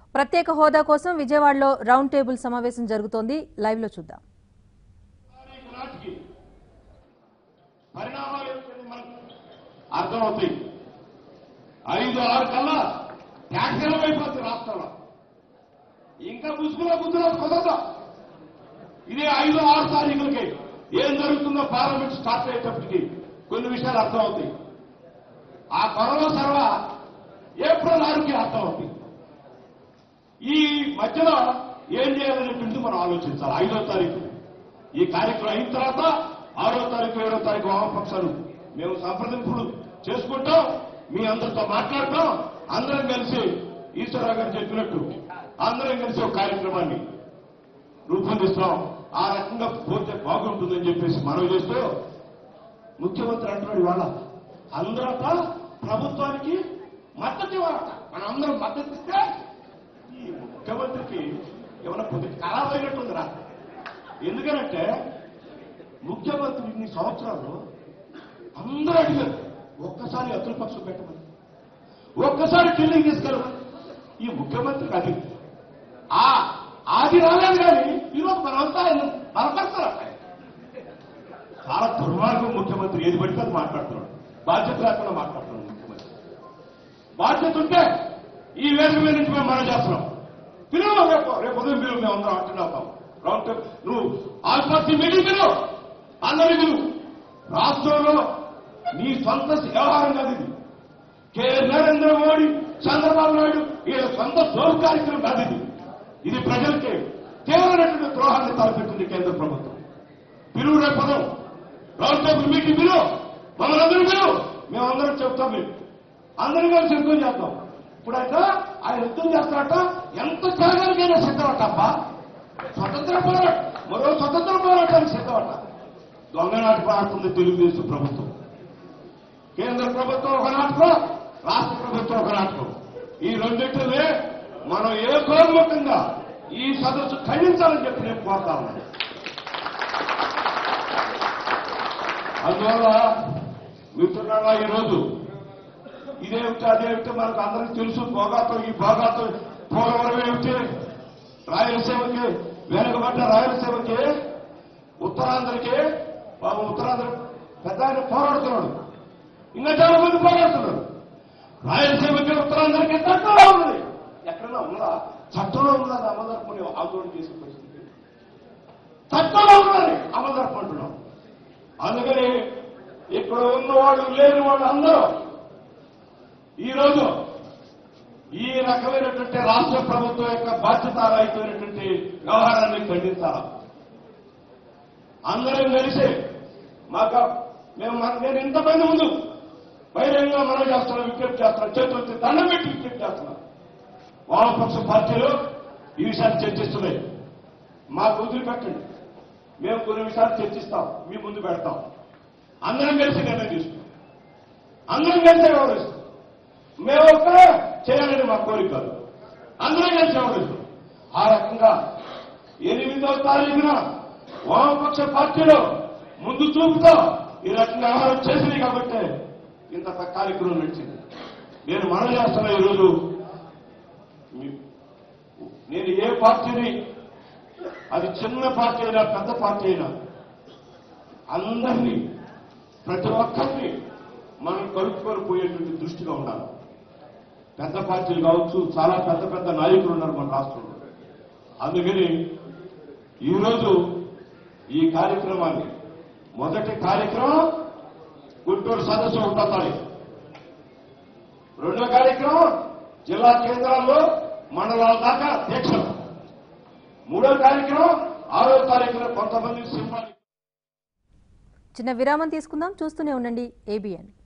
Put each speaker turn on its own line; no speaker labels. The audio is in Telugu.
ప్రత్యేక హోదా కోసం విజయవాడలో రౌండ్ టేబుల్ సమావేశం జరుగుతోంది లైవ్ లో చూద్దాం
తారీఖు నాటికి పరిణామాలు ఏమిటని మనకు అర్థమవుతాయి ఐదు ఆరు కల్లా ట్యాక్సీలం అయిపోతుంది రాష్ట్రంలో ఇంకా ముసుగులో గుద్దులో కుదరదు ఇదే ఐదు ఆరు తారీఖులకి ఏం జరుగుతుందో పార్లమెంట్ స్టార్ట్ అయ్యేటప్పటికి కొన్ని విషయాలు అర్థమవుతాయి ఆ కరోనా సర్వ ఏప్రిల్ ఆరుకి అర్థమవుతాయి ఈ మధ్యలో ఏం చేయాలనేటువంటిది మనం ఆలోచించాలి ఐదో తారీఖు ఈ కార్యక్రమం అయిన తర్వాత ఆరో తారీఖు ఏడో తారీఖు వామపక్షాలు మేము సంప్రదింపులు చేసుకుంటాం మీ అందరితో మాట్లాడతాం అందరం కలిసి ఈశ్వరరావు గారు చెప్పినట్టు అందరం కలిసి ఒక కార్యక్రమాన్ని రూపొందిస్తాం ఆ రకంగా పోతే బాగుంటుందని చెప్పేసి మనవి చేస్తూ ముఖ్యమంత్రి అంటున్నాడు ఇవాళ అందరట ప్రభుత్వానికి మద్దతు ఇవ్వాలట మనం అందరం మద్దతు ఇస్తే ఈ ముఖ్యమంత్రికి ఏమైనా కొద్దిగా ఖరాబ్ అయినట్టుందిరా ఎందుకనంటే ముఖ్యమంత్రి ఇన్ని సంవత్సరాలు అందరూ అడిగారు ఒక్కసారి అతుల పక్షం పెట్టమని ఒక్కసారి ఢిల్లీకి తీసుకెళ్ళమని ఈ ముఖ్యమంత్రికి అది ఆ ఆది రాలేదు కానీ ఈరోజు మనంతా బలపడతారు చాలా దుర్మార్గం ముఖ్యమంత్రి ఏది పడితే అది మాట్లాడుతున్నాడు బాధ్యత లేకుండా మాట్లాడుతున్నాడు ముఖ్యమంత్రి బాధ్యత ఉంటే ఈ వేదిక మీద నుంచి మేము మనం చేస్తున్నాం పిలువ రేపు రేపు ఉదయం పిలువు మేము అందరం అంటున్నాం రౌండ్ టేబుల్ నువ్వు ఆల్ పార్టీ మీటింగ్ పిలువు అందరి పిలువు రాష్ట్రంలో నీ సొంత వ్యవహారం కాదు ఇది కె నరేంద్ర మోడీ చంద్రబాబు నాయుడు వీళ్ళ సొంత జోరు కార్యక్రమం కాదు ఇది ఇది ప్రజలకి తీవ్రమైనటువంటి ద్రోహాన్ని తలపెట్టింది కేంద్ర ప్రభుత్వం పిలువు రేపు ఉదయం రౌండ్ టేబుల్ మీటింగ్ పిలువు మమ్మల్ని అందరూ పిలువు మేమందరం చెప్తాం మీకు అందరం కలిసి యుద్ధం చేద్దాం ఇప్పుడైతే ఆయన యుద్ధం చేస్తారట ఎంత త్యాగానికైనా సిద్ధమట అబ్బా స్వతంత్ర పోరాటం మరో స్వతంత్ర పోరాటానికి సిద్ధమట దొంగనాటి పాడుతుంది తెలుగుదేశం ప్రభుత్వం కేంద్ర ప్రభుత్వం ఒక నాటకం రాష్ట్ర ప్రభుత్వం ఒక నాటకం ఈ రెండింటిని మనం ఏ కోర్ముఖంగా ఈ సదస్సు ఖండించాలని చెప్పి నేను కోరుతా ఉన్నాను అందువల్ల మిత్రులారా ఈరోజు ఇదేమిటి అదేమిటి మనకు అందరికీ తెలుసు భోగాతో ఈ భోగాతో పోలవరం ఏమిటి రాయలసీమకి వెనుకబడ్డ రాయలసీమకి ఉత్తరాంధ్రకి బాబు ఉత్తరాంధ్ర పెద్ద ఆయన పోరాడుతున్నాడు ఇంకా చాలా మంది పోరాడుతున్నారు రాయలసీమకి ఉత్తరాంధ్రకి చట్టంలో ఉన్నది ఎక్కడన్నా ఉన్నదా చట్టంలో ఉన్నది అమదర్పని ఆందోళన చేసే పరిస్థితి చట్టంలో ఉన్నది అమదర్ప అంటున్నాం అందుకని ఇక్కడ ఉన్న వాళ్ళు లేని వాళ్ళు అందరూ ఈరోజు ఈ రకమైనటువంటి రాష్ట్ర ప్రభుత్వం యొక్క బాధ్యతారహితమైనటువంటి వ్యవహారాన్ని ఖండించాలి అందరం కలిసి మాకు మేము మన- నేను ఇంతమంది ముందు బహిరంగంగా మనం చేస్తున్నాం విజ్ఞప్తి చేస్తున్నాం చేతులెత్తి దండం పెట్టి విజ్ఞప్తి చేస్తున్నాం వామపక్ష పార్టీలు ఈ విషయాన్ని చర్చిస్తున్నాయి మాకు వదిలిపెట్టండి మేము కొన్ని విషయాలు చర్చిస్తాం మీ ముందు పెడతాం అందరం కలిసి నిర్ణయం తీసుకుంటాం అందరం కలిసి వ్యవహరిస్తాం మేము ఒక్కరే చేయాలని మా కోరిక కాదు. అందరం కలిసి వ్యవహరిస్తాం ఆ రకంగా ఎనిమిదో తారీఖున వామపక్ష పార్టీలో ముందు చూపుతో ఈ రకంగా వ్యవహారం చేసింది కాబట్టి ఇంత కార్యక్రమం నడిచింది నేను మనం చేస్తున్నా ఈరోజు మీ- నేను ఏ పార్టీని అది చిన్న పార్టీ అయినా పెద్ద పార్టీ అయినా అందరినీ ప్రతి ఒక్కరిని మనం కలుపుకొని పోయేటువంటి దృష్టిగా ఉండాలి పెద్ద పార్టీలు కావచ్చు చాలా పెద్ద పెద్ద నాయకులు ఉన్నారు మన రాష్ట్రంలో అందుకని ఈరోజు ఈ కార్యక్రమాన్ని మొదటి కార్యక్రమం గుంటూరు సదస్సు ఒకటో తారీఖు రెండో కార్యక్రమం జిల్లా కేంద్రాల్లో మండలాల దాకా దీక్షలు మూడో కార్యక్రమం ఆరో తారీఖున కొంతమంది సింహాలు
చిన్న విరామం తీసుకుందాం చూస్తూనే ఉండండి ఏబిఎన్